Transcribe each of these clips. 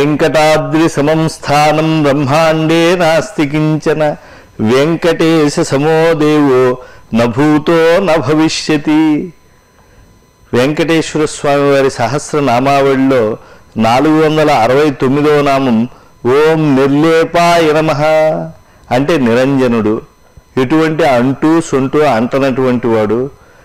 వెంకటాద్రి సమం స్థానం బ్రహ్మాండే నాస్తి కించన వెంకటేశ సమో దేవో నభూతో నభవిష్యతి వెంకటేశ్వర స్వామి వారి సహస్రనామావళిలో నాలుగు వందల అరవై తొమ్మిదవ నామం ఓం నిర్లేపాయ నమః అంటే నిరంజనుడు ఎటువంటి అంటూ సొంటూ అంటనటువంటి వాడు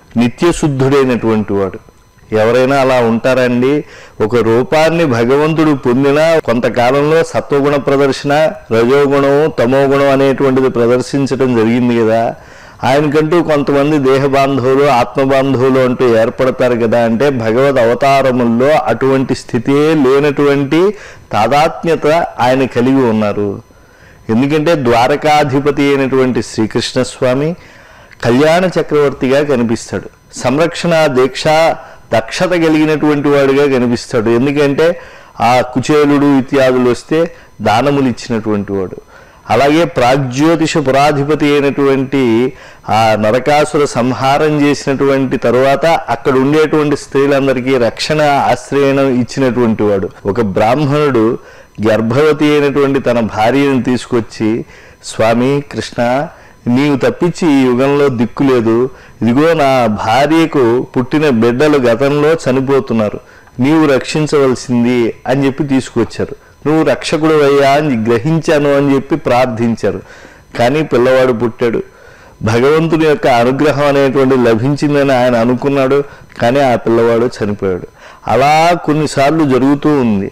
నిత్యశుద్ధుడైనటువంటి వాడు ఎవరైనా అలా ఉంటారండి ఒక రూపాన్ని భగవంతుడు పొందిన కొంతకాలంలో సత్వగుణ ప్రదర్శన రజోగుణం తమోగుణం అనేటువంటిది ప్రదర్శించడం జరిగింది కదా ఆయనకంటూ కొంతమంది దేహ బాంధవులు ఆత్మ బాంధవులు అంటూ ఏర్పడతారు కదా అంటే భగవద్ అవతారముల్లో అటువంటి స్థితే లేనటువంటి తాదాత్మ్యత ఆయన కలిగి ఉన్నారు ఎందుకంటే ద్వారకాధిపతి అయినటువంటి శ్రీకృష్ణ స్వామి కళ్యాణ చక్రవర్తిగా కనిపిస్తాడు సంరక్షణ దీక్ష దక్షత కలిగినటువంటి వాడుగా కనిపిస్తాడు ఎందుకంటే ఆ కుచేలుడు ఇత్యాదులు వస్తే దానములు ఇచ్చినటువంటి వాడు అలాగే ప్రాగ్జ్యోతిష పురాధిపతి అయినటువంటి ఆ నరకాసుర సంహారం చేసినటువంటి తరువాత అక్కడ ఉండేటువంటి స్త్రీలందరికీ రక్షణ ఆశ్రయణం ఇచ్చినటువంటి వాడు ఒక బ్రాహ్మణుడు గర్భవతి అయినటువంటి తన భార్యను తీసుకొచ్చి స్వామి కృష్ణ నీవు తప్పించి ఈ యుగంలో దిక్కు లేదు ఇదిగో నా భార్యకు పుట్టిన బిడ్డలు గతంలో చనిపోతున్నారు నీవు రక్షించవలసింది అని చెప్పి తీసుకొచ్చారు నువ్వు రక్షకుడు అయ్యా అని గ్రహించాను అని చెప్పి ప్రార్థించారు కానీ పిల్లవాడు పుట్టాడు భగవంతుని యొక్క అనుగ్రహం అనేటువంటి లభించిందని ఆయన అనుకున్నాడు కానీ ఆ పిల్లవాడు చనిపోయాడు అలా కొన్నిసార్లు జరుగుతూ ఉంది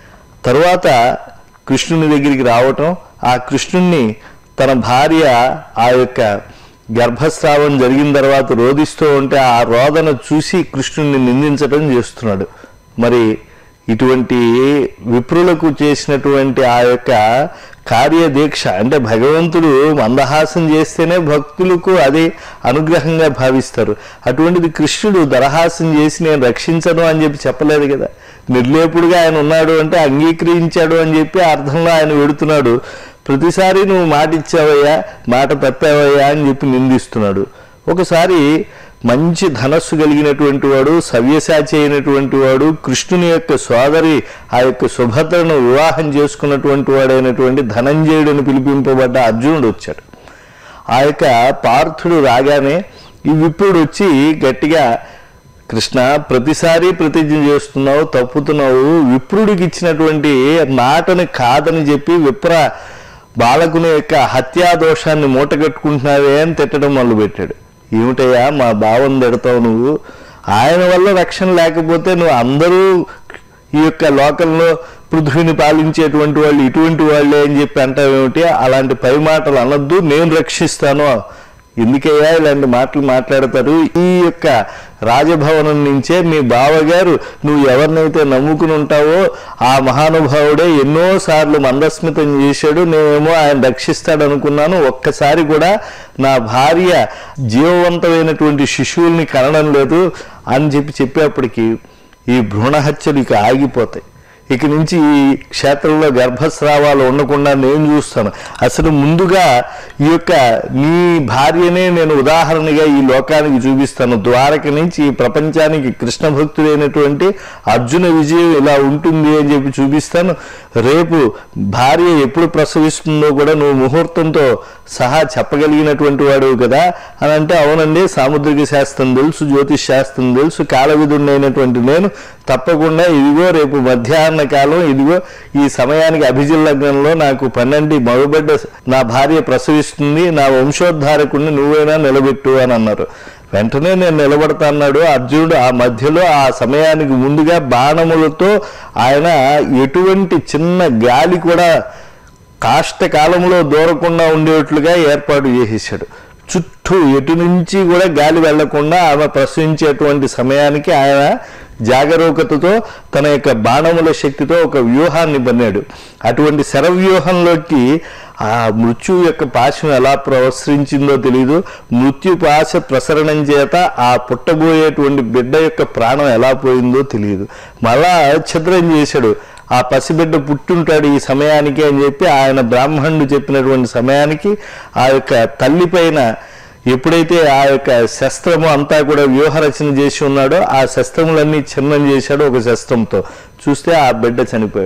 తరువాత కృష్ణుని దగ్గరికి రావటం ఆ కృష్ణుణ్ణి తన భార్య ఆ యొక్క గర్భస్రావం జరిగిన తర్వాత రోధిస్తూ ఉంటే ఆ రోదన చూసి కృష్ణుణ్ణి నిందించడం చేస్తున్నాడు మరి ఇటువంటి విప్రులకు చేసినటువంటి ఆ యొక్క కార్యదీక్ష అంటే భగవంతుడు మందహాసం చేస్తేనే భక్తులకు అది అనుగ్రహంగా భావిస్తారు అటువంటిది కృష్ణుడు దరహాసం చేసి నేను రక్షించను అని చెప్పి చెప్పలేదు కదా నిర్లేపుడుగా ఆయన ఉన్నాడు అంటే అంగీకరించాడు అని చెప్పి ఆ అర్థంలో ఆయన వెడుతున్నాడు ప్రతిసారి నువ్వు మాట ఇచ్చావయ్యా మాట తప్పావయ్యా అని చెప్పి నిందిస్తున్నాడు ఒకసారి మంచి ధనస్సు కలిగినటువంటి వాడు సవ్యసాచి అయినటువంటి వాడు కృష్ణుని యొక్క సోదరి ఆ యొక్క సుభద్రను వివాహం చేసుకున్నటువంటి వాడైనటువంటి ధనంజయుడని పిలిపింపబడ్డ అర్జునుడు వచ్చాడు ఆ యొక్క పార్థుడు రాగానే ఈ విప్రుడు వచ్చి గట్టిగా కృష్ణ ప్రతిసారి ప్రతిజ్ఞ చేస్తున్నావు తప్పుతున్నావు విప్రుడికి ఇచ్చినటువంటి మాటని కాదని చెప్పి విప్ర బాలకుని యొక్క హత్యా దోషాన్ని మూటగట్టుకుంటున్నావే అని తిట్టడం మొదలుపెట్టాడు ఏమిటయ్యా మా భావం తిడతావు నువ్వు ఆయన వల్ల రక్షణ లేకపోతే నువ్వు అందరూ ఈ యొక్క లోకంలో పృథ్వీని పాలించేటువంటి వాళ్ళు ఇటువంటి వాళ్ళే అని చెప్పి అంటావేమిటి అలాంటి పై మాటలు అనొద్దు నేను రక్షిస్తాను ఎందుకయ్యా ఇలాంటి మాటలు మాట్లాడతారు ఈ యొక్క రాజభవనం నుంచే మీ బావగారు నువ్వు ఎవరినైతే నమ్ముకుని ఉంటావో ఆ మహానుభావుడే ఎన్నోసార్లు మందస్మితం చేశాడు నేనేమో ఆయన రక్షిస్తాడు అనుకున్నాను ఒక్కసారి కూడా నా భార్య జీవవంతమైనటువంటి శిశువుల్ని కనడం లేదు అని చెప్పి చెప్పేప్పటికీ ఈ భ్రూణహత్యలు ఇక ఆగిపోతాయి ఇక నుంచి ఈ క్షేత్రంలో గర్భస్రావాలు ఉండకుండా నేను చూస్తాను అసలు ముందుగా ఈ యొక్క నీ భార్యనే నేను ఉదాహరణగా ఈ లోకానికి చూపిస్తాను ద్వారక నుంచి ఈ ప్రపంచానికి కృష్ణ భక్తుడైనటువంటి అర్జున విజయం ఇలా ఉంటుంది అని చెప్పి చూపిస్తాను రేపు భార్య ఎప్పుడు ప్రసవిస్తుందో కూడా నువ్వు ముహూర్తంతో సహా చెప్పగలిగినటువంటి వాడు కదా అని అంటే అవునండి సాముద్రిక శాస్త్రం తెలుసు జ్యోతిష్ శాస్త్రం తెలుసు కాలవిధుడైనటువంటి నేను తప్పకుండా ఇదిగో రేపు మధ్యాహ్న కాలం ఇదిగో ఈ సమయానికి అభిజిల్ లగ్నంలో నాకు పన్నెండు మగబిడ్డ నా భార్య ప్రసవిస్తుంది నా వంశోద్ధారకుడిని నువ్వైనా నిలబెట్టు అని అన్నారు వెంటనే నేను నిలబడతా అన్నాడు అర్జునుడు ఆ మధ్యలో ఆ సమయానికి ముందుగా బాణములతో ఆయన ఎటువంటి చిన్న గాలి కూడా కాష్ట కాలంలో దూరకుండా ఉండేట్లుగా ఏర్పాటు చేసేసాడు చుట్టూ ఎటు నుంచి కూడా గాలి వెళ్లకుండా ఆమె ప్రసవించేటువంటి సమయానికి ఆయన జాగరూకతతో తన యొక్క బాణముల శక్తితో ఒక వ్యూహాన్ని బన్నాడు అటువంటి శరవ్యూహంలోకి ఆ మృత్యు యొక్క పాశం ఎలా ప్రసరించిందో తెలియదు మృత్యు పాశ ప్రసరణం చేత ఆ పుట్టబోయేటువంటి బిడ్డ యొక్క ప్రాణం ఎలా పోయిందో తెలియదు మళ్ళా ఛద్రం చేశాడు ఆ పసిబిడ్డ పుట్టుంటాడు ఈ సమయానికి అని చెప్పి ఆయన బ్రాహ్మణుడు చెప్పినటువంటి సమయానికి ఆ యొక్క తల్లి పైన ఎప్పుడైతే ఆ యొక్క శస్త్రము అంతా కూడా వ్యూహరచన చేసి ఉన్నాడో ఆ శస్త్రములన్నీ చిన్నం చేశాడు ఒక శస్త్రంతో చూస్తే ఆ బిడ్డ చనిపోయాడు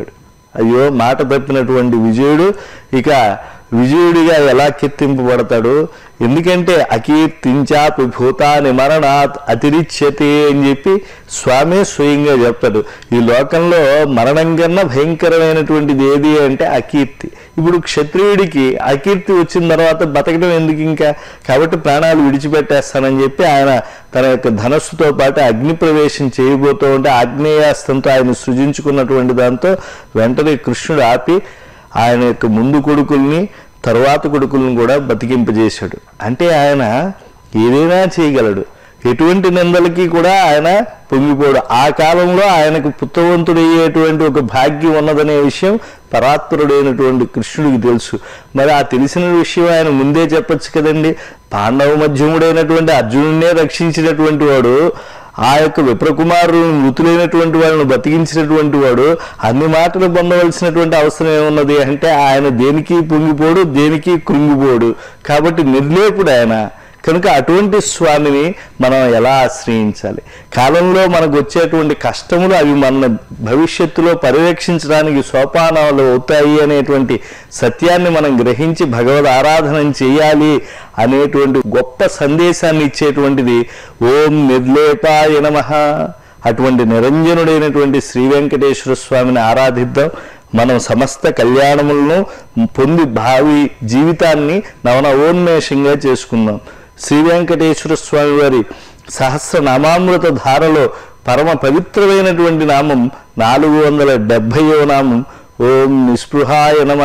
అయ్యో మాట తప్పినటువంటి విజయుడు ఇక విజయుడిగా ఎలా కీర్తింపబడతాడు ఎందుకంటే అకీర్తించాపి భూతాని మరణాత్ అతిరిచ్యతే అని చెప్పి స్వామి స్వయంగా చెప్తాడు ఈ లోకంలో మరణం కన్నా భయంకరమైనటువంటిది ఏది అంటే అకీర్తి ఇప్పుడు క్షత్రియుడికి అకీర్తి వచ్చిన తర్వాత బతకడం ఎందుకు ఇంకా కాబట్టి ప్రాణాలు విడిచిపెట్టేస్తానని చెప్పి ఆయన తన యొక్క ధనస్సుతో పాటు అగ్ని ప్రవేశం చేయబోతూ ఉంటే ఆగ్నేయాస్తంతో ఆయన సృజించుకున్నటువంటి దాంతో వెంటనే కృష్ణుడు ఆపి ఆయన యొక్క ముందు కొడుకుల్ని తరువాత కొడుకులను కూడా బతికింపజేశాడు అంటే ఆయన ఏదైనా చేయగలడు ఎటువంటి నిందలకి కూడా ఆయన పొంగిపోడు ఆ కాలంలో ఆయనకు పుత్రవంతుడయ్యేటువంటి ఒక భాగ్యం ఉన్నదనే విషయం పరాత్పరుడైనటువంటి కృష్ణుడికి తెలుసు మరి ఆ తెలిసిన విషయం ఆయన ముందే చెప్పొచ్చు కదండి పాండవ మధ్యముడైనటువంటి అర్జునుడినే రక్షించినటువంటి వాడు ఆ యొక్క విప్రకుమారులను మృతులైనటువంటి వాళ్ళను బతికించినటువంటి వాడు అన్ని మాటలు పొందవలసినటువంటి అవసరం ఏమున్నది అంటే ఆయన దేనికి పొంగిపోడు దేనికి కృంగిపోడు కాబట్టి నిర్లేపుడు ఆయన కనుక అటువంటి స్వామిని మనం ఎలా ఆశ్రయించాలి కాలంలో మనకు వచ్చేటువంటి కష్టములు అవి మన భవిష్యత్తులో పరిరక్షించడానికి సోపానాలు అవుతాయి అనేటువంటి సత్యాన్ని మనం గ్రహించి భగవద్ ఆరాధన చేయాలి అనేటువంటి గొప్ప సందేశాన్ని ఇచ్చేటువంటిది ఓం నిర్లేపాయ నమః అటువంటి నిరంజనుడైనటువంటి శ్రీ వెంకటేశ్వర స్వామిని ఆరాధిద్దాం మనం సమస్త కళ్యాణములను పొంది భావి జీవితాన్ని నవనవోన్మేషంగా చేసుకుందాం శ్రీ వెంకటేశ్వర స్వామి వారి సహస్రనామామృత ధారలో పరమ పవిత్రమైనటువంటి నామం నాలుగు వందల డెబ్భైవ నామం ఓం నిస్పృహాయ నమ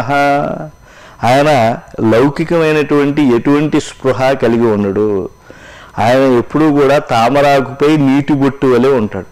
ఆయన లౌకికమైనటువంటి ఎటువంటి స్పృహ కలిగి ఉండడు ఆయన ఎప్పుడూ కూడా తామరాకుపై నీటి బొట్టు వలె ఉంటాడు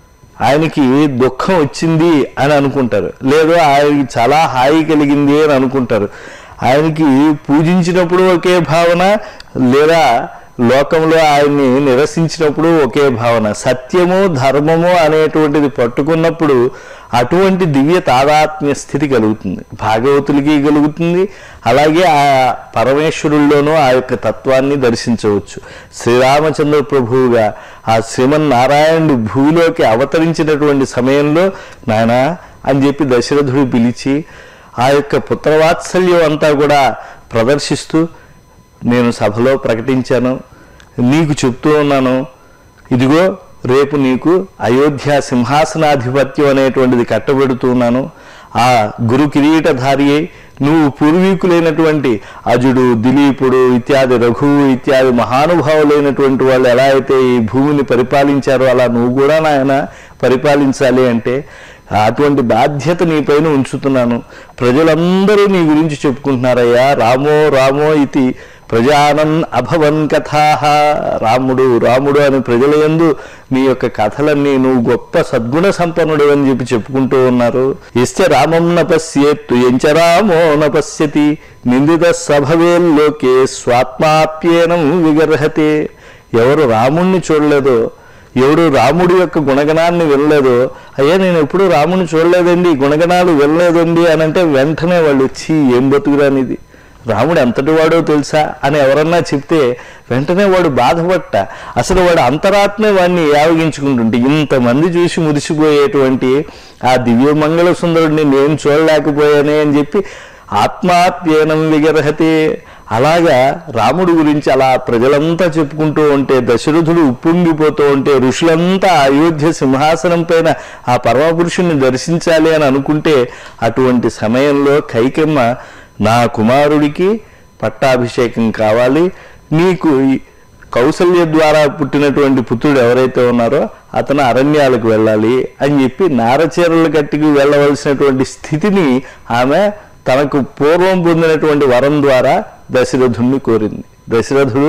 ఆయనకి దుఃఖం వచ్చింది అని అనుకుంటారు లేదు ఆయనకి చాలా హాయి కలిగింది అని అనుకుంటారు ఆయనకి పూజించినప్పుడు ఒకే భావన లేదా లోకంలో ఆయన్ని నిరసించినప్పుడు ఒకే భావన సత్యము ధర్మము అనేటువంటిది పట్టుకున్నప్పుడు అటువంటి దివ్య తాదాత్మ్య స్థితి కలుగుతుంది భాగవతులకి కలుగుతుంది అలాగే ఆ పరమేశ్వరుల్లోనూ ఆ యొక్క తత్వాన్ని దర్శించవచ్చు శ్రీరామచంద్ర ప్రభువుగా ఆ శ్రీమన్నారాయణుడు భూమిలోకి అవతరించినటువంటి సమయంలో నాయన అని చెప్పి దశరథుడు పిలిచి ఆ యొక్క పుత్రవాత్సల్యం అంతా కూడా ప్రదర్శిస్తూ నేను సభలో ప్రకటించాను నీకు చెప్తూ ఉన్నాను ఇదిగో రేపు నీకు అయోధ్య సింహాసనాధిపత్యం అనేటువంటిది కట్టబెడుతున్నాను ఆ గురు కిరీటధారి అయి నువ్వు పూర్వీకులైనటువంటి అజుడు దిలీపుడు ఇత్యాది రఘువు ఇత్యాది మహానుభావులైనటువంటి వాళ్ళు ఎలా అయితే ఈ భూమిని పరిపాలించారో అలా నువ్వు కూడా నాయన పరిపాలించాలి అంటే అటువంటి బాధ్యత నీపైన ఉంచుతున్నాను ప్రజలందరూ నీ గురించి చెప్పుకుంటున్నారయ్యా రామో రామో ఇది ప్రజానన్ అభవన్ కథా రాముడు రాముడు అని ప్రజల యందు నీ యొక్క కథలన్నీ నువ్వు గొప్ప సద్గుణ సంపన్నుడు అని చెప్పి చెప్పుకుంటూ ఉన్నారు ఇస్తే రామం న పశ్యేత్తు ఎంచ రామో న పశ్యతి నిందిత సభవేల్లోకే స్వాత్మాప్యేనం విగర్హతే ఎవరు రాముణ్ణి చూడలేదో ఎవడు రాముడి యొక్క గుణగణాన్ని వినలేదో అయ్యా నేను ఎప్పుడూ రాముని చూడలేదండి గుణగణాలు వినలేదండి అని అంటే వెంటనే వాళ్ళు వచ్చి ఏం బతుకురానిది రాముడు ఎంతటి వాడో తెలుసా అని ఎవరన్నా చెప్తే వెంటనే వాడు బాధపట్ట అసలు వాడు అంతరాత్మే వాడిని యావగించుకుంటుంటే ఇంతమంది చూసి మురిసిపోయేటువంటి ఆ దివ్యమంగళ సుందరుడిని నేను చూడలేకపోయానే అని చెప్పి ఆత్మాత్యేనం విగర్హతే అలాగా రాముడి గురించి అలా ప్రజలంతా చెప్పుకుంటూ ఉంటే దశరథుడు ఉప్పొంగిపోతూ ఉంటే ఋషులంతా అయోధ్య సింహాసనం పైన ఆ పరమపురుషుణ్ణి దర్శించాలి అని అనుకుంటే అటువంటి సమయంలో కైకమ్మ నా కుమారుడికి పట్టాభిషేకం కావాలి నీకు ఈ కౌసల్య ద్వారా పుట్టినటువంటి పుత్రుడు ఎవరైతే ఉన్నారో అతను అరణ్యాలకు వెళ్ళాలి అని చెప్పి నారచీరలు కట్టికి వెళ్ళవలసినటువంటి స్థితిని ఆమె తనకు పూర్వం పొందినటువంటి వరం ద్వారా దశరథుణ్ణి కోరింది దశరథుడు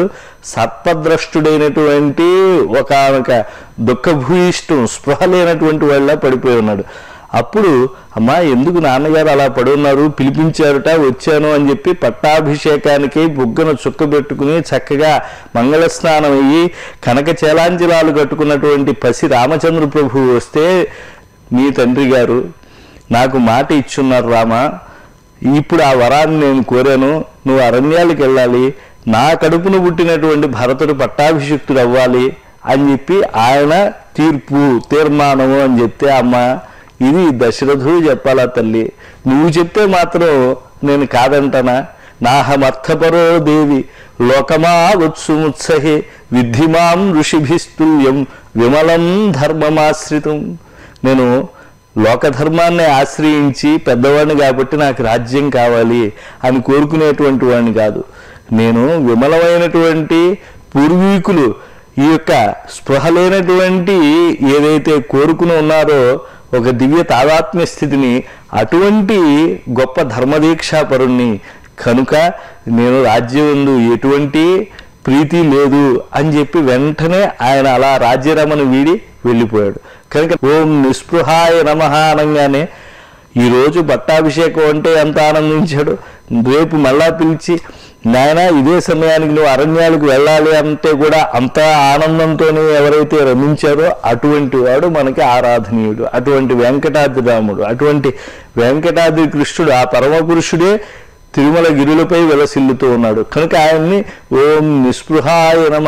సర్పద్రష్టుడైనటువంటి ఒకనొక దుఃఖభూయిష్టం స్పృహ లేనటువంటి వాళ్ళ పడిపోయి ఉన్నాడు అప్పుడు అమ్మా ఎందుకు నాన్నగారు అలా పడి ఉన్నారు పిలిపించారుట వచ్చాను అని చెప్పి పట్టాభిషేకానికి బుగ్గను చుక్క పెట్టుకుని చక్కగా మంగళ స్నానం అయ్యి కనక చేలాంజలాలు కట్టుకున్నటువంటి పసి రామచంద్ర ప్రభువు వస్తే మీ తండ్రి గారు నాకు మాట ఇచ్చున్నారు రామ ఇప్పుడు ఆ వరాన్ని నేను కోరాను నువ్వు అరణ్యాలకు వెళ్ళాలి నా కడుపును పుట్టినటువంటి భరతుడు పట్టాభిషిక్తుడు అవ్వాలి అని చెప్పి ఆయన తీర్పు తీర్మానము అని చెప్తే అమ్మ ఇది దశరథుడు చెప్పాలా తల్లి నువ్వు చెప్తే మాత్రం నేను కాదంటానా నాహమర్థపరో దేవి లోకమా ఉత్సుముత్సహే విద్ధిమాం ఋషిభిస్తుల్యం విమలం ధర్మమాశ్రితం నేను లోకధర్మాన్ని ఆశ్రయించి పెద్దవాడిని కాబట్టి నాకు రాజ్యం కావాలి అని కోరుకునేటువంటి వాడిని కాదు నేను విమలమైనటువంటి పూర్వీకులు ఈ యొక్క స్పృహ లేనటువంటి ఏదైతే కోరుకుని ఉన్నారో ఒక దివ్య తాదాత్మ్య స్థితిని అటువంటి గొప్ప ధర్మదీక్షాపరుణ్ణి కనుక నేను రాజ్యం ఎందు ఎటువంటి ప్రీతి లేదు అని చెప్పి వెంటనే ఆయన అలా రాజ్యరమను వీడి వెళ్ళిపోయాడు కనుక ఓం నిస్పృహాయ నమ అనగానే ఈరోజు పట్టాభిషేకం అంటే ఎంత ఆనందించాడు రేపు మళ్ళా పిలిచి నాయన ఇదే సమయానికి నువ్వు అరణ్యాలకు వెళ్ళాలి అంటే కూడా అంత ఆనందంతోనే ఎవరైతే రమించారో అటువంటి వాడు మనకి ఆరాధనీయుడు అటువంటి వెంకటాద్రి రాముడు అటువంటి వెంకటాద్రి కృష్ణుడు ఆ పరమ పురుషుడే తిరుమల గిరులపై విలసిల్లుతూ ఉన్నాడు కనుక ఆయన్ని ఓం నిస్పృహాయ నమ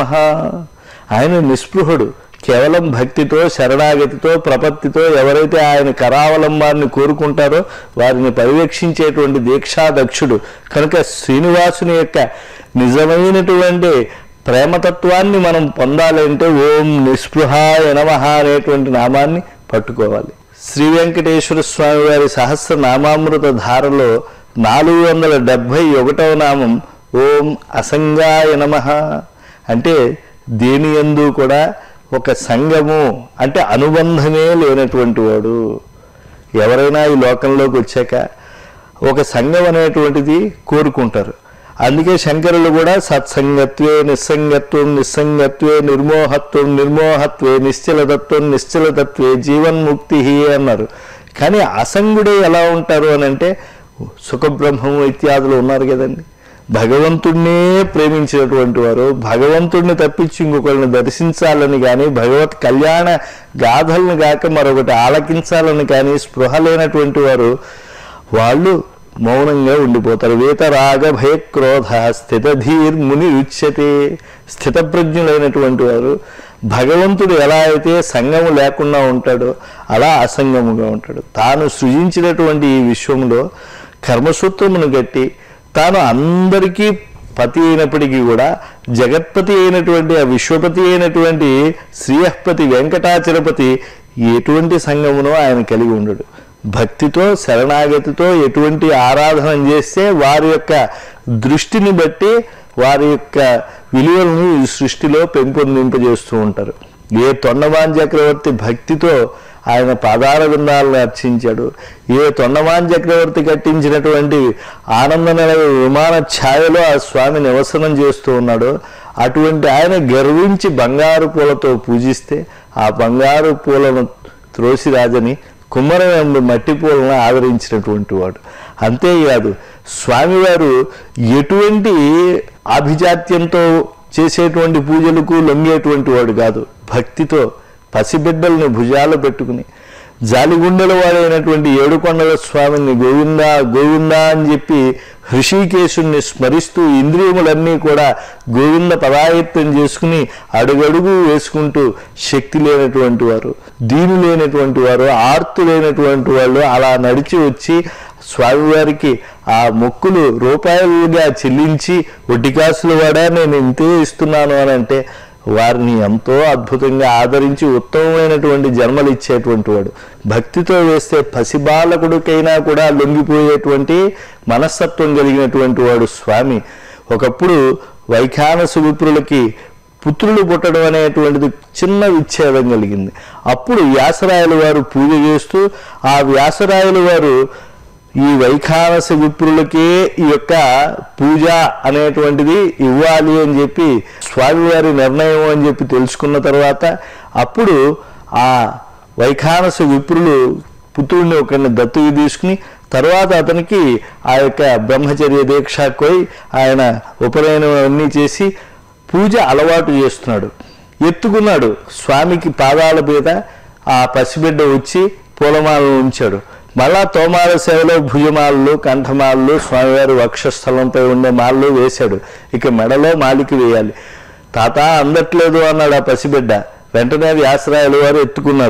ఆయన నిస్పృహుడు కేవలం భక్తితో శరణాగతితో ప్రపత్తితో ఎవరైతే ఆయన కరావలంబాన్ని కోరుకుంటారో వారిని పర్యవేక్షించేటువంటి దీక్షాదక్షుడు కనుక శ్రీనివాసుని యొక్క నిజమైనటువంటి ప్రేమతత్వాన్ని మనం పొందాలంటే ఓం నిస్పృహాయ నమ అనేటువంటి నామాన్ని పట్టుకోవాలి శ్రీ వెంకటేశ్వర స్వామి వారి సహస్ర నామామృత ధారలో నాలుగు వందల డెబ్భై ఒకటవ నామం ఓం అసంగాయ నమ అంటే దేని యందు కూడా ఒక సంగము అంటే అనుబంధమే లేనటువంటి వాడు ఎవరైనా ఈ లోకంలోకి వచ్చాక ఒక సంఘం అనేటువంటిది కోరుకుంటారు అందుకే శంకరులు కూడా సత్సంగత్వే నిస్సంగత్వం నిస్సంగత్వే నిర్మోహత్వం నిర్మోహత్వే నిశ్చలతత్వం నిశ్చలతత్వే జీవన్ముక్తి అన్నారు కానీ అసంగుడే ఎలా ఉంటారు అని అంటే సుఖబ్రహ్మము ఇత్యాదులు ఉన్నారు కదండి భగవంతుణ్ణే ప్రేమించినటువంటి వారు భగవంతుడిని తప్పించి ఇంకొకరిని దర్శించాలని కానీ భగవత్ కళ్యాణ గాథలను గాక మరొకటి ఆలకించాలని కానీ స్పృహ లేనటువంటి వారు వాళ్ళు మౌనంగా ఉండిపోతారు వేతరాగ భయక్రోధ స్థితధీర్ ముని ఉచ్యతే స్థితప్రజ్ఞులైనటువంటి వారు భగవంతుడు ఎలా అయితే సంగము లేకుండా ఉంటాడో అలా అసంగముగా ఉంటాడు తాను సృజించినటువంటి ఈ విశ్వంలో కర్మసూత్రమును గట్టి తాను అందరికీ పతి అయినప్పటికీ కూడా జగత్పతి అయినటువంటి ఆ విశ్వపతి అయినటువంటి శ్రీయపతి వెంకటాచలపతి ఎటువంటి సంగమునో ఆయన కలిగి ఉండడు భక్తితో శరణాగతితో ఎటువంటి ఆరాధన చేస్తే వారి యొక్క దృష్టిని బట్టి వారి యొక్క విలువలను ఈ సృష్టిలో పెంపొందింపజేస్తూ ఉంటారు ఏ తొండమాన్ చక్రవర్తి భక్తితో ఆయన పాదాల విందాలను అర్చించాడు ఏ తొండమాన్ చక్రవర్తి కట్టించినటువంటి ఆనంద నిలయ విమాన ఛాయలో ఆ స్వామి నివసనం చేస్తూ ఉన్నాడో అటువంటి ఆయన గర్వించి బంగారు పూలతో పూజిస్తే ఆ బంగారు పూలను త్రోసిరాజని కుమ్మరవేందు మట్టి పూలను ఆదరించినటువంటి వాడు అంతేకాదు స్వామివారు ఎటువంటి ఆభిజాత్యంతో చేసేటువంటి పూజలకు లొంగేటువంటి వాడు కాదు భక్తితో పసిబిడ్డల్ని భుజాలు పెట్టుకుని జాలిగుండెల వాడైనటువంటి ఏడుకొండల స్వామిని గోవిందా గోవిందా అని చెప్పి హృషికేశుణ్ణి స్మరిస్తూ ఇంద్రియములన్నీ కూడా గోవింద పదాయత్తం చేసుకుని అడుగడుగు వేసుకుంటూ శక్తి లేనటువంటి వారు దీని లేనటువంటి వారు ఆర్తు లేనటువంటి వాళ్ళు అలా నడిచి వచ్చి స్వామివారికి ఆ మొక్కులు రూపాయలుగా చెల్లించి ఒడ్డికాసులు వాడా నేను ఇంతే ఇస్తున్నాను అని అంటే వారిని ఎంతో అద్భుతంగా ఆదరించి ఉత్తమమైనటువంటి జన్మలు ఇచ్చేటువంటి వాడు భక్తితో వేస్తే పసిబాలకుడికైనా కూడా లొంగిపోయేటువంటి మనస్తత్వం కలిగినటువంటి వాడు స్వామి ఒకప్పుడు వైఖానస విప్రులకి పుత్రులు పుట్టడం అనేటువంటిది చిన్న విచ్ఛేదం కలిగింది అప్పుడు వ్యాసరాయల వారు పూజ చేస్తూ ఆ వ్యాసరాయల వారు ఈ వైఖానస విప్రులకే ఈ యొక్క పూజ అనేటువంటిది ఇవ్వాలి అని చెప్పి స్వామివారి నిర్ణయం అని చెప్పి తెలుసుకున్న తర్వాత అప్పుడు ఆ వైఖానస విప్రులు పుత్రుడిని ఒకరిని దత్తుకి తీసుకుని తర్వాత అతనికి ఆ యొక్క బ్రహ్మచర్య దీక్ష కోయి ఆయన ఉపనయనం అన్నీ చేసి పూజ అలవాటు చేస్తున్నాడు ఎత్తుకున్నాడు స్వామికి పాదాల మీద ఆ పసిబిడ్డ వచ్చి పూలమాలను ఉంచాడు మళ్ళా తోమాల సేవలో భుజమాలలు కంఠమాలలు స్వామివారి వక్షస్థలంపై ఉండే మాలలు వేశాడు ఇక మెడలో మాలికి వేయాలి తాత అందట్లేదు అన్నాడు ఆ పసిబిడ్డ వెంటనే వ్యాసరాయలు వారు ఎత్తుకున్నారు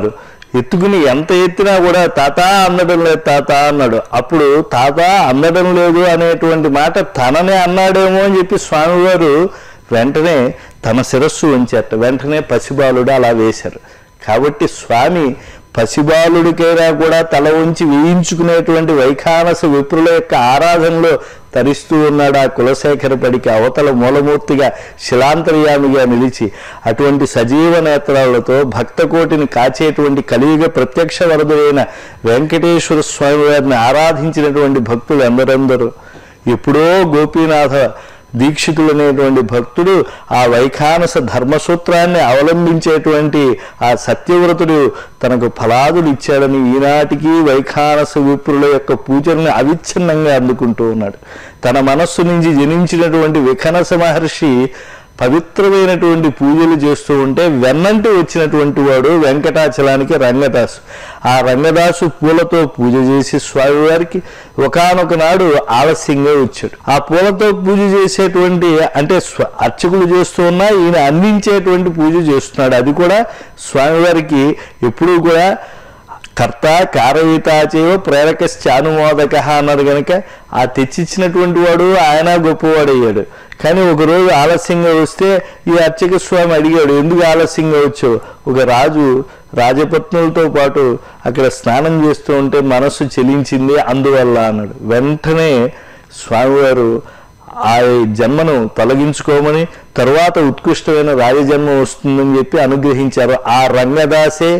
ఎత్తుకుని ఎంత ఎత్తినా కూడా తాత అందడం లేదు తాత అన్నాడు అప్పుడు తాత అందడం లేదు అనేటువంటి మాట తననే అన్నాడేమో అని చెప్పి స్వామివారు వెంటనే తన శిరస్సు ఉంచారట వెంటనే పసిబాలుడు అలా వేశారు కాబట్టి స్వామి పసిబాలుడికైనా కూడా తల ఉంచి వేయించుకునేటువంటి వైఖానస విప్రుల యొక్క ఆరాధనలో తరిస్తూ ఉన్నాడు ఆ కులశేఖర పడికి అవతల మూలమూర్తిగా శిలాంతర్యామిగా నిలిచి అటువంటి సజీవ నేత్రాలతో భక్తకోటిని కాచేటువంటి కలియుగ ప్రత్యక్ష వరదులైన వెంకటేశ్వర స్వామి వారిని ఆరాధించినటువంటి భక్తులు ఎందరెందరూ ఎప్పుడో గోపీనాథ దీక్షితులు అనేటువంటి భక్తుడు ఆ వైఖానస ధర్మసూత్రాన్ని అవలంబించేటువంటి ఆ సత్యవ్రతుడు తనకు ఫలాదులు ఇచ్చాడని ఈనాటికి వైఖానస విప్రుల యొక్క పూజల్ని అవిచ్ఛిన్నంగా అందుకుంటూ ఉన్నాడు తన మనస్సు నుంచి జనించినటువంటి విఖనస మహర్షి పవిత్రమైనటువంటి పూజలు చేస్తూ ఉంటే వెన్నంటి వచ్చినటువంటి వాడు వెంకటాచలానికి రంగదాసు ఆ రంగదాసు పూలతో పూజ చేసి స్వామివారికి ఒకనొక నాడు ఆలస్యంగా వచ్చాడు ఆ పూలతో పూజ చేసేటువంటి అంటే స్వ- అర్చకులు చేస్తూ ఉన్నా ఈయన అందించేటువంటి పూజ చేస్తున్నాడు అది కూడా స్వామివారికి ఎప్పుడూ కూడా కర్త కారయితాచేవ ప్రేరకశ్చానుమోదక అన్నారు కనుక ఆ తెచ్చిచ్చినటువంటి వాడు ఆయన గొప్పవాడయ్యాడు కానీ ఒకరోజు ఆలస్యంగా వస్తే ఈ అర్చక స్వామి అడిగాడు ఎందుకు ఆలస్యంగా వచ్చావు ఒక రాజు రాజపత్నులతో పాటు అక్కడ స్నానం చేస్తూ ఉంటే మనస్సు చెలించింది అందువల్ల అన్నాడు వెంటనే స్వామివారు ఆ జన్మను తొలగించుకోమని తరువాత ఉత్కృష్టమైన రాజజన్మ వస్తుందని చెప్పి అనుగ్రహించారు ఆ రంగదాసే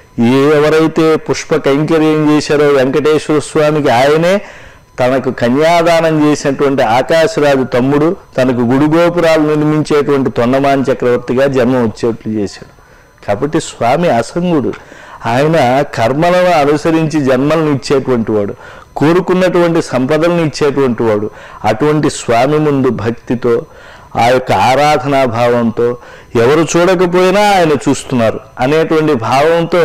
ఎవరైతే పుష్ప కైంకర్యం చేశారో వెంకటేశ్వర స్వామికి ఆయనే తనకు కన్యాదానం చేసినటువంటి ఆకాశరాజు తమ్ముడు తనకు గుడి గోపురాలు నిర్మించేటువంటి తొండమాన్ చక్రవర్తిగా జన్మ వచ్చేట్లు చేశాడు కాబట్టి స్వామి అసంగుడు ఆయన కర్మలను అనుసరించి జన్మలను ఇచ్చేటువంటి వాడు కోరుకున్నటువంటి సంపదలను ఇచ్చేటువంటి వాడు అటువంటి స్వామి ముందు భక్తితో ఆ యొక్క ఆరాధనా భావంతో ఎవరు చూడకపోయినా ఆయన చూస్తున్నారు అనేటువంటి భావంతో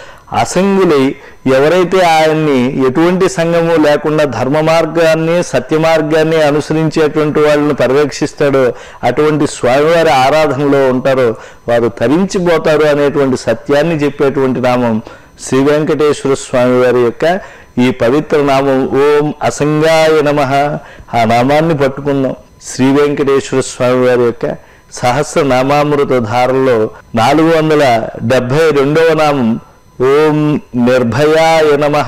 అసంగులై ఎవరైతే ఆయన్ని ఎటువంటి సంగము లేకుండా ధర్మ మార్గాన్ని సత్య మార్గాన్ని అనుసరించేటువంటి వాళ్ళని పరిరక్షిస్తాడో అటువంటి స్వామివారి ఆరాధనలో ఉంటారో వారు తరించిపోతారు అనేటువంటి సత్యాన్ని చెప్పేటువంటి నామం శ్రీ వెంకటేశ్వర స్వామి వారి యొక్క ఈ పవిత్ర నామం ఓం అసంగాయ నమ ఆ నామాన్ని పట్టుకుందాం శ్రీ వెంకటేశ్వర స్వామి వారి యొక్క సహస్ర నామామృత ధారలో నాలుగు వందల డెబ్భై రెండవ నామం ఓం నిర్భయాయ నమ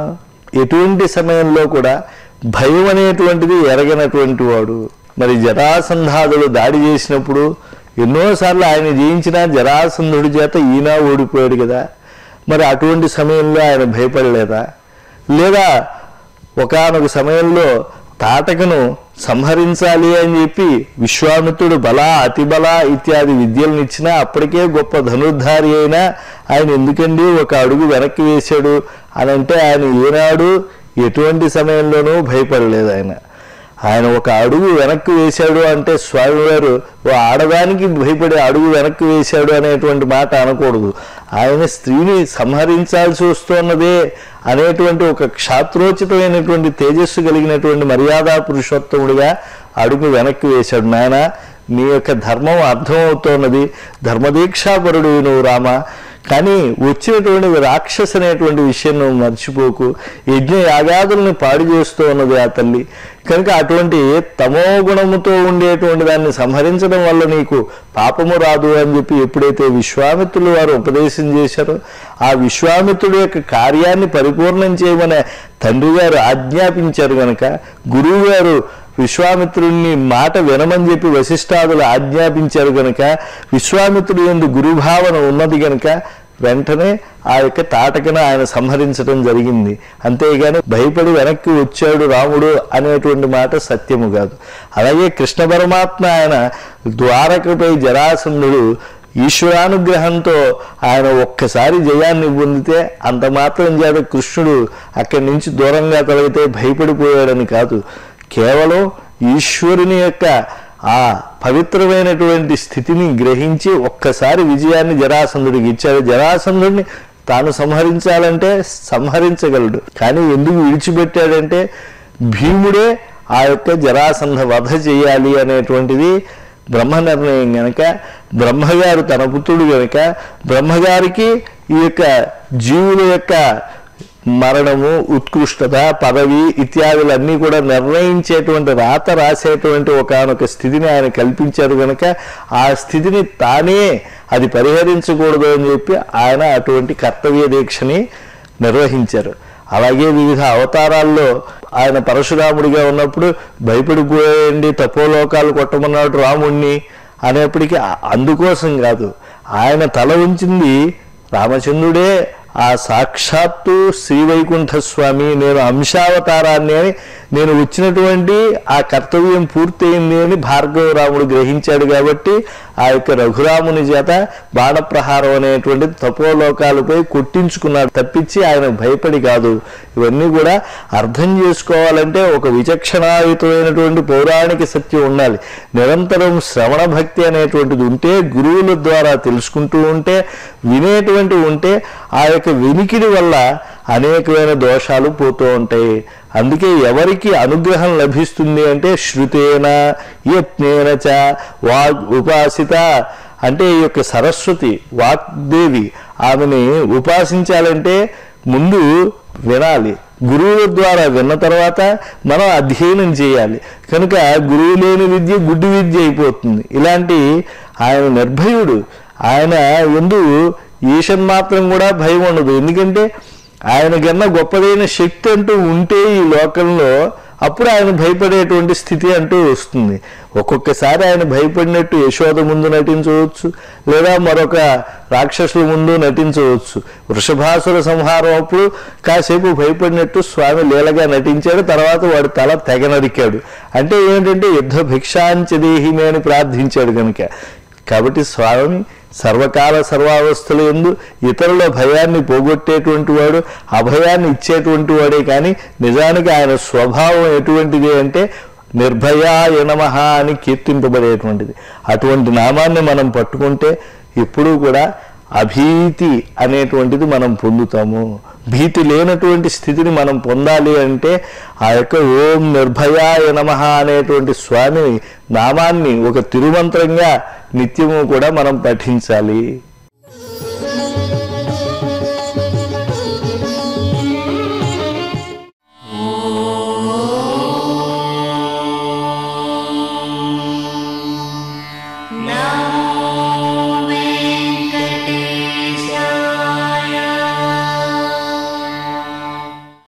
ఎటువంటి సమయంలో కూడా భయం అనేటువంటిది ఎరగనటువంటి వాడు మరి జరాసంధాదులు దాడి చేసినప్పుడు ఎన్నోసార్లు ఆయన జయించిన జరాసంధుడి చేత ఈయన ఓడిపోయాడు కదా మరి అటువంటి సమయంలో ఆయన భయపడలేదా లేదా ఒకానొక సమయంలో తాటకను సంహరించాలి అని చెప్పి విశ్వామిత్రుడు బల అతిబల ఇత్యాది విద్యలను ఇచ్చినా అప్పటికే గొప్ప ధనుర్ధారి అయినా ఆయన ఎందుకండి ఒక అడుగు వెనక్కి వేశాడు అని అంటే ఆయన ఏనాడు ఎటువంటి సమయంలోనూ భయపడలేదు ఆయన ఆయన ఒక అడుగు వెనక్కి వేశాడు అంటే స్వామివారు ఓ ఆడదానికి భయపడి అడుగు వెనక్కి వేశాడు అనేటువంటి మాట అనకూడదు ఆయన స్త్రీని సంహరించాల్సి వస్తున్నదే అనేటువంటి ఒక క్షాత్రోచితమైనటువంటి తేజస్సు కలిగినటువంటి మర్యాదా పురుషోత్తముడిగా అడుగు వెనక్కి వేశాడు నాయన నీ యొక్క ధర్మం అర్థమవుతోన్నది ధర్మదీక్షాపరుడు నువ్వు రామ కానీ వచ్చినటువంటి రాక్షస్ అనేటువంటి విషయం నువ్వు మర్చిపోకు యజ్ఞ యాగాదుల్ని పాడు చేస్తూ ఉన్నది ఆ తల్లి కనుక అటువంటి తమో గుణముతో ఉండేటువంటి దాన్ని సంహరించడం వల్ల నీకు పాపము రాదు అని చెప్పి ఎప్పుడైతే విశ్వామిత్రులు వారు ఉపదేశం చేశారో ఆ విశ్వామిత్రుడు యొక్క కార్యాన్ని పరిపూర్ణం చేయమని తండ్రి గారు ఆజ్ఞాపించారు గనక గురువు గారు విశ్వామిత్రుడిని మాట వినమని చెప్పి వశిష్ఠాదులు ఆజ్ఞాపించారు గనక విశ్వామిత్రుడు ఎందు గురుభావన ఉన్నది గనక వెంటనే ఆ యొక్క తాటకను ఆయన సంహరించడం జరిగింది అంతేగాని భయపడి వెనక్కి వచ్చాడు రాముడు అనేటువంటి మాట సత్యము కాదు అలాగే కృష్ణ పరమాత్మ ఆయన ద్వారకపై జరాసంధుడు ఈశ్వరానుగ్రహంతో ఆయన ఒక్కసారి జయాన్ని పొందితే అంత మాత్రం చేత కృష్ణుడు అక్కడి నుంచి దూరంగా తొలగితే భయపడిపోయాడని కాదు కేవలం ఈశ్వరుని యొక్క ఆ పవిత్రమైనటువంటి స్థితిని గ్రహించి ఒక్కసారి విజయాన్ని జరాసంధుడికి ఇచ్చాడు జరాసంధుడిని తాను సంహరించాలంటే సంహరించగలడు కానీ ఎందుకు విడిచిపెట్టాడంటే భీముడే ఆ యొక్క జరాసంధ వధ చేయాలి అనేటువంటిది బ్రహ్మ నిర్ణయం గనక బ్రహ్మగారు తన పుత్రుడు గనక బ్రహ్మగారికి ఈ యొక్క జీవుల యొక్క మరణము ఉత్కృష్టత పదవి ఇత్యాదులన్నీ కూడా నిర్ణయించేటువంటి రాత రాసేటువంటి ఒకనొక స్థితిని ఆయన కల్పించారు కనుక ఆ స్థితిని తానే అది పరిహరించకూడదు అని చెప్పి ఆయన అటువంటి కర్తవ్య దీక్షని నిర్వహించారు అలాగే వివిధ అవతారాల్లో ఆయన పరశురాముడిగా ఉన్నప్పుడు భయపడిపోయండి తపోలోకాలు కొట్టమన్నాడు రాముణ్ణి అనేప్పటికీ ఆ- అందుకోసం కాదు ఆయన తల ఉంచింది రామచంద్రుడే ఆ సాక్షాత్తు శ్రీవైకుంఠ స్వామి నేను అంశావతారాన్ని అని నేను వచ్చినటువంటి ఆ కర్తవ్యం పూర్తయింది అని భార్గవ రాముడు గ్రహించాడు కాబట్టి ఆ యొక్క రఘురాముని చేత బాణప్రహారం అనేటువంటి తపోలోకాలపై కొట్టించుకున్నాడు తప్పించి ఆయన భయపడి కాదు ఇవన్నీ కూడా అర్థం చేసుకోవాలంటే ఒక విచక్షణాయుతమైనటువంటి పౌరాణిక సత్యం ఉండాలి నిరంతరం శ్రవణ భక్తి అనేటువంటిది ఉంటే గురువుల ద్వారా తెలుసుకుంటూ ఉంటే వినేటువంటి ఉంటే ఆ యొక్క వినికిడి వల్ల అనేకమైన దోషాలు పోతూ ఉంటాయి అందుకే ఎవరికి అనుగ్రహం లభిస్తుంది అంటే శృతేన యత్నేన చ వాగ్ ఉపాసిత అంటే ఈ యొక్క సరస్వతి వాగ్దేవి ఆమెని ఉపాసించాలంటే ముందు వినాలి గురువుల ద్వారా విన్న తర్వాత మనం అధ్యయనం చేయాలి కనుక గురువు లేని విద్య గుడ్డి విద్య అయిపోతుంది ఇలాంటి ఆయన నిర్భయుడు ఆయన ఎందు ఈషన్ మాత్రం కూడా భయం ఉండదు ఎందుకంటే ఆయన కన్నా గొప్పదైన శక్తి అంటూ ఉంటే ఈ లోకంలో అప్పుడు ఆయన భయపడేటువంటి స్థితి అంటూ వస్తుంది ఒక్కొక్కసారి ఆయన భయపడినట్టు యశోద ముందు నటించవచ్చు లేదా మరొక రాక్షసుల ముందు నటించవచ్చు వృషభాసుర సంహారం అప్పుడు కాసేపు భయపడినట్టు స్వామి లీలగా నటించాడు తర్వాత వాడి తల తెగ నరికాడు అంటే ఏంటంటే యుద్ధ భిక్షాంచదేహిమే అని ప్రార్థించాడు కనుక కాబట్టి స్వామి సర్వకాల సర్వావస్థల ఎందు ఇతరుల భయాన్ని పోగొట్టేటువంటి వాడు అభయాన్ని ఇచ్చేటువంటి వాడే కానీ నిజానికి ఆయన స్వభావం ఎటువంటిది అంటే నిర్భయాయ నమః అని కీర్తింపబడేటువంటిది అటువంటి నామాన్ని మనం పట్టుకుంటే ఎప్పుడూ కూడా అభీతి అనేటువంటిది మనం పొందుతాము భీతి లేనటువంటి స్థితిని మనం పొందాలి అంటే ఆ యొక్క ఓం నిర్భయాయ నమః అనేటువంటి స్వామి నామాన్ని ఒక తిరుమంత్రంగా నిత్యము కూడా మనం పఠించాలి